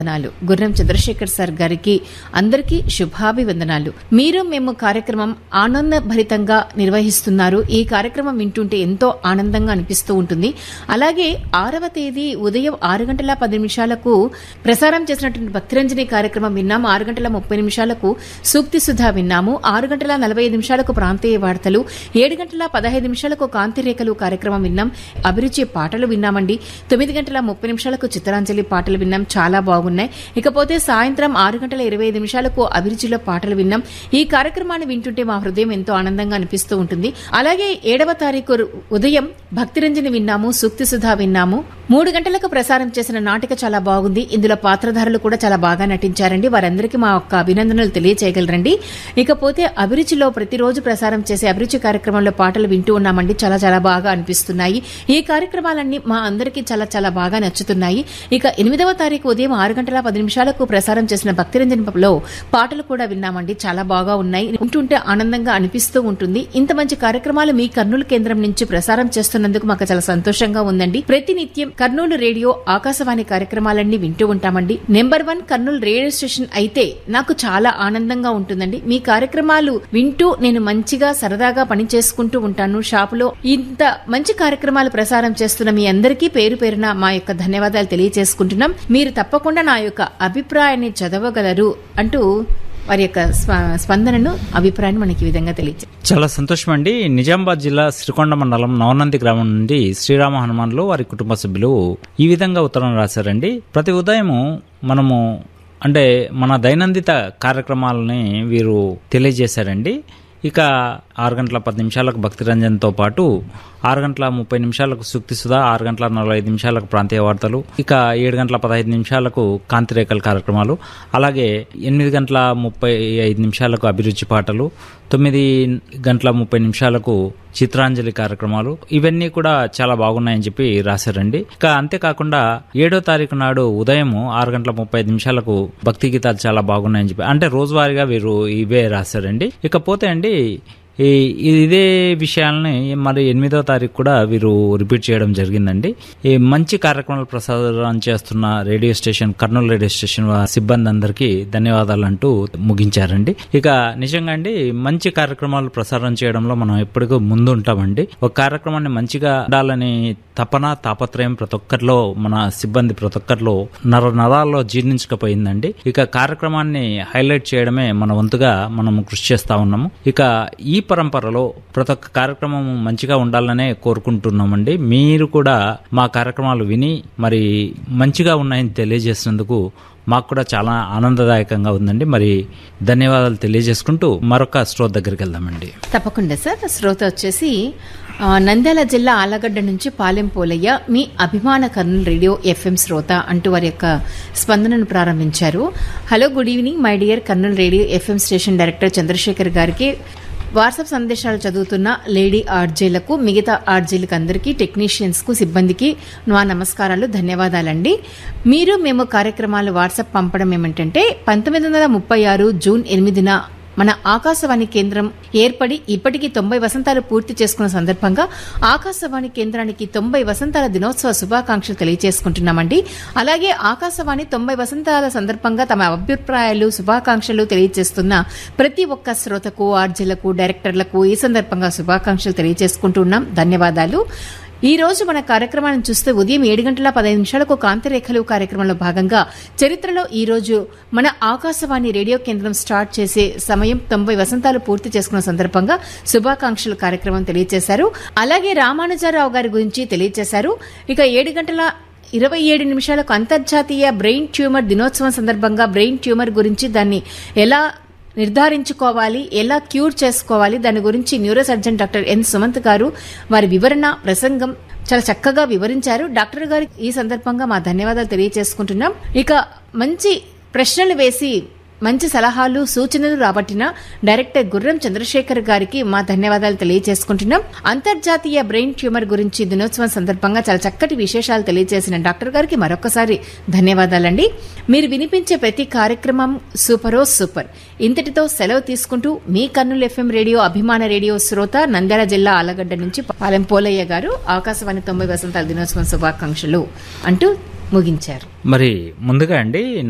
వందనాలు గుర్రం చంద్రశేఖర్ సార్ గారికి అందరికీ శుభాభివందనాలు మీరు మేము కార్యక్రమం ఆనంద భరితంగా నిర్వహిస్తున్నారు ఈ కార్యక్రమం వింటుంటే ఎంతో ఆనందంగా అనిపిస్తూ ఉంటుంది అలాగే ఆరవ తేదీ ఉదయం ఆరు గంటల పది నిమిషాలకు ప్రసారం చేసినటువంటి భక్తిరంజని కార్యక్రమం విన్నాము ఆరు గంటల ముప్పై నిమిషాలకు సూక్తి సుధా విన్నాము ఆరు గంటల నలభై ఐదు నిమిషాలకు ప్రాంతీయ వార్తలు ఏడు గంటల పదహైదు నిమిషాలకు కాంతి రేఖలు కార్యక్రమం విన్నాం అభిరుచి పాటలు విన్నామండి తొమ్మిది గంటల ముప్పై నిమిషాలకు చిత్రాంజలి పాటలు విన్నాం చాలా బాగున్నాయి ఇకపోతే సాయంత్రం ఆరు గంటల ఇరవై ఐదు నిమిషాలకు అభిరుచిలో పాటలు విన్నాం ఈ కార్యక్రమాన్ని వింటుంటే మా హృదయం ఎంతో ఆనందంగా అనిపిస్తూ ఉంటుంది అలాగే ఏడవ తారీఖు ఉదయం భక్తిరంజని విన్నాము సూక్తి సుధా విన్నాము మూడు గంటలకు ప్రసారం చేసిన నాటిక చాలా బాగుంది ఇందులో పాత్రధారులు కూడా చాలా బాగా నటించారండి వారందరికీ మా యొక్క అభినందనలు తెలియచేయగలరండి ఇకపోతే అభిరుచిలో ప్రతిరోజు ప్రసారం చేసే అభిరుచి కార్యక్రమంలో పాటలు వింటూ ఉన్నామండి చాలా చాలా బాగా అనిపిస్తున్నాయి ఈ కార్యక్రమాలన్నీ మా అందరికీ చాలా చాలా బాగా నచ్చుతున్నాయి ఇక ఎనిమిదవ తారీఖు ఉదయం ఆరు గంటల పది నిమిషాలకు ప్రసారం చేసిన భక్తిరంజన్లో పాటలు కూడా విన్నామండి చాలా బాగా ఉన్నాయి వింటుంటే ఆనందంగా అనిపిస్తూ ఉంటుంది ఇంత మంచి కార్యక్రమాలు మీ కర్నూలు కేంద్రం నుంచి ప్రసారం చేస్తున్నందుకు మాకు చాలా సంతోషంగా ఉందండి ప్రతినిత్యం కర్నూలు రేడియో ఆకాశవాణి కార్యక్రమాలన్నీ వింటూ ఉంటామండి number one Kurnool radio station అయితే నాకు చాలా ఆనందంగా ఉంటుందండి మీ కార్యక్రమాలు వింటూ నేను మంచిగా సరదాగా పని చేసుకుంటూ ఉంటాను షాపులో ఇంత మంచి కార్యక్రమాలు ప్రసారం చేస్తున్న మీ అందరికీ పేరు పేరున మా యొక్క ధన్యవాదాలు తెలియజేసుకుంటున్నాం మీరు తప్పకుండా నా యొక్క అభిప్రాయాన్ని చదవగలరు అంటూ వారి యొక్క స్వ- స్పందనను అభిప్రాయాన్ని మనకి ఈ విధంగా తెలియజే చాలా సంతోషం అండి నిజామాబాద్ జిల్లా శ్రీకొండ మండలం నవనంది గ్రామం నుండి శ్రీరామ హనుమాన్లు వారి కుటుంబ సభ్యులు ఈ విధంగా ఉత్తరం రాశారండి ప్రతి ఉదయము మనము అంటే మన దైనందిత కార్యక్రమాలని వీరు తెలియజేశారండి ఇక ఆరు గంటల పది నిమిషాలకు భక్తి రంజన్తో పాటు ఆరు గంటల ముప్పై నిమిషాలకు సూక్తి సుధా ఆరు గంటల నలభై ఐదు నిమిషాలకు ప్రాంతీయ వార్తలు ఇక ఏడు గంటల పదహైదు నిమిషాలకు కాంతిరేఖల కార్యక్రమాలు అలాగే ఎనిమిది గంటల ముప్పై ఐదు నిమిషాలకు అభిరుచి పాటలు తొమ్మిది గంటల ముప్పై నిమిషాలకు చిత్రాంజలి కార్యక్రమాలు ఇవన్నీ కూడా చాలా బాగున్నాయని చెప్పి రాశారండి ఇక అంతేకాకుండా ఏడో తారీఖు నాడు ఉదయం ఆరు గంటల ముప్పై ఐదు నిమిషాలకు భక్తి గీతాలు చాలా బాగున్నాయని చెప్పి అంటే రోజువారీగా వీరు ఇవే రాశారండి ఇకపోతే అండి ఈ ఇదే విషయాలని మరి ఎనిమిదో తారీఖు కూడా వీరు రిపీట్ చేయడం జరిగిందండి ఈ మంచి కార్యక్రమాలు ప్రసారం చేస్తున్న radio station Kurnool radio station వా- సిబ్బంది అందరికీ ధన్యవాదాలు అంటూ ముగించారండి ఇక నిజంగా అండి మంచి కార్యక్రమాలు ప్రసారం చేయడంలో మనం ఎప్పటికూ ముందు ఉంటామండి ఒక కార్యక్రమాన్ని మంచిగా ఉండాలని తపన తాపత్రయం ప్రతి ఒక్కరిలో మన సిబ్బంది ప్రతి ఒక్కరిలో నర నరాల్లో జీర్ణించకపోయిందండి ఇక కార్యక్రమాన్ని హైలైట్ చేయడమే మన వంతుగా మనం కృషి చేస్తా ఉన్నాము ఇక ఈ పరంపరలో ప్రతి ఒక్క కార్యక్రమం మంచిగా ఉండాలనే కోరుకుంటున్నామండి మీరు కూడా మా కార్యక్రమాలు విని మరి మంచిగా ఉన్నాయని తెలియజేసినందుకు మాకు కూడా చాలా ఆనందదాయకంగా ఉందండి మరి ధన్యవాదాలు తెలియజేసుకుంటూ మరొక స్టోర్ దగ్గరికి వెళ్దామండి తప్పకుండా సార్ శ్రోత వచ్చేసి ఆ, నంద్యాల జిల్లా ఆలగడ్డ నుంచి పాలెం పోలయ్య మీ అభిమాన కర్నూలు రేడియో ఎఫ్ఎం శ్రోత అంటూ వారి యొక్క స్పందనను ప్రారంభించారు hello good evening my dear Kurnool radio FM station director Chandrasekhar గారికి వాట్సాప్ సందేశాలు చదువుతున్న లేడీ ఆర్జేలకు మిగతా ఆర్జేలకు అందరికీ టెక్నీషియన్స్ కు సిబ్బందికి నా నమస్కారాలు ధన్యవాదాలండి మీరు మేము కార్యక్రమాలు వాట్సాప్ పంపడం ఏమిటంటే పంతొమ్మిది వందల ముప్పై ఆరు జూన్ ఎనిమిదిన మన ఆకాశవాణి కేంద్రం ఏర్పడి ఇప్పటికీ తొంభై వసంతాలు పూర్తి చేసుకున్న సందర్భంగా ఆకాశవాణి కేంద్రానికి తొంభై వసంతాల దినోత్సవ శుభాకాంక్షలు తెలియజేసుకుంటున్నామండి అలాగే ఆకాశవాణి తొంభై వసంతాల సందర్భంగా తమ అభిప్రాయాలు శుభాకాంక్షలు తెలియజేస్తున్న ప్రతి ఒక్క శ్రోతకు ఆర్జీలకు డైరెక్టర్లకు ఈ సందర్భంగా శుభాకాంక్షలు తెలియజేసుకుంటున్నాం ధన్యవాదాలు ఈ రోజు మన కార్యక్రమాన్ని చూస్తే ఉదయం ఏడు గంటల పదహైదు నిమిషాలకు కాంతిరేఖలు కార్యక్రమంలో భాగంగా చరిత్రలో ఈ రోజు మన ఆకాశవాణి రేడియో కేంద్రం స్టార్ట్ చేసే సమయం తొంభై వసంతాలు పూర్తి చేసుకున్న సందర్భంగా శుభాకాంక్షలు కార్యక్రమం తెలియజేశారు అలాగే రామానుజారావు గారి గురించి తెలియజేశారు ఇక ఏడు గంటల ఇరవై ఏడు నిమిషాలకు అంతర్జాతీయ బ్రెయిన్ ట్యూమర్ దినోత్సవం సందర్భంగా బ్రెయిన్ ట్యూమర్ గురించి దాన్ని ఎలా నిర్ధారించుకోవాలి ఎలా క్యూర్ చేసుకోవాలి దాని గురించి neuro surgeon doctor N Sumanth గారు వారి వివరణ ప్రసంగం చాలా చక్కగా వివరించారు డాక్టర్ గారికి ఈ సందర్భంగా మా ధన్యవాదాలు తెలియజేసుకుంటున్నాం ఇక మంచి ప్రశ్నలు వేసి మంచి సలహాలు సూచనలు రాబట్టిన డైరెక్టర్ గుర్రం చంద్రశేఖర్ గారికి మా ధన్యవాదాలు తెలియజేసుకుంటున్నాం అంతర్జాతీయ బ్రెయిన్ ట్యూమర్ గురించి దినోత్సవం సందర్భంగా చాలా చక్కటి విశేషాలు తెలియజేసిన డాక్టర్ గారికి మరొకసారి ధన్యవాదాలండి మీరు వినిపించే ప్రతి కార్యక్రమం సూపరో సూపర్ ఇంతటితో సెలవు తీసుకుంటూ మీ కర్నూలు ఎఫ్ఎం రేడియో అభిమాన రేడియో శ్రోత నంద్యాల జిల్లా ఆలగడ్డ నుంచి పాలెం పోలయ్య గారు ఆకాశవాణి తొంభై వసంతాల దినోత్సవం శుభాకాంక్షలు అంటూ ముగించారు మరి ముందుగా అండి